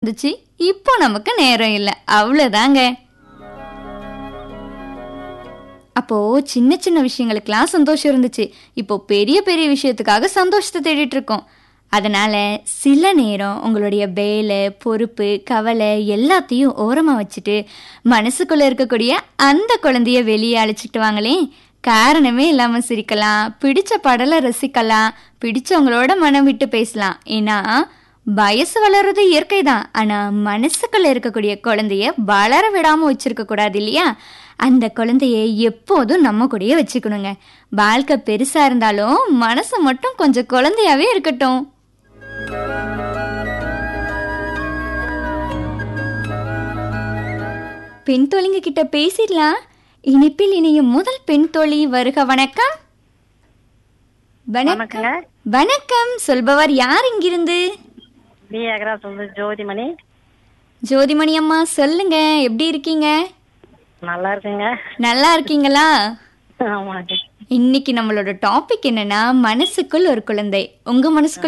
இருந்துச்சு இப்போ நமக்கு நேரம் இல்லை அவ்வளோதாங்க அப்போ சின்ன சின்ன விஷயங்களுக்கெல்லாம் சந்தோஷம் இருந்துச்சு இப்போ பெரிய பெரிய விஷயத்துக்காக சந்தோஷத்தை தேடிட்டு இருக்கோம் அதனால சில நேரம் உங்களுடைய வேலை பொறுப்பு கவலை எல்லாத்தையும் ஓரமா வச்சுட்டு மனசுக்குள்ள இருக்கக்கூடிய அந்த குழந்தைய வெளியே அழைச்சிட்டு வாங்களேன் காரணமே இல்லாம சிரிக்கலாம் பிடிச்ச படலை ரசிக்கலாம் பிடிச்சவங்களோட மனம் விட்டு பேசலாம் ஏன்னா வயசு வளர்றது இயற்கை தான் ஆனா மனசுக்குள்ள இருக்கக்கூடிய குழந்தைய வளர விடாம வச்சிருக்க கூடாது இல்லையா அந்த குழந்தைய எப்போதும் நம்ம கூடயே வச்சுக்கணுங்க வாழ்க்கை பெருசா இருந்தாலும் மனசு மட்டும் கொஞ்சம் குழந்தையாவே இருக்கட்டும் பெண் தோழிங்க கிட்ட பேசிடலாம் இனிப்பில் இணையும் முதல் பெண் தோழி வருக வணக்கம் வணக்கம் வணக்கங்க வணக்கம் சொல்பவர் யார் இங்கிருந்து பி அகரா சொல்லு ஜோதிமணி ஜோதிமணி அம்மா சொல்லுங்க எப்படி இருக்கீங்க நல்லா இருக்குங்க நல்லா இருக்கீங்களா ஆமாங்க இன்னைக்கு நம்மளோட டாபிக் என்னன்னா மனசுக்குள் ஒரு குழந்தை உங்க மனசுக்குள்ள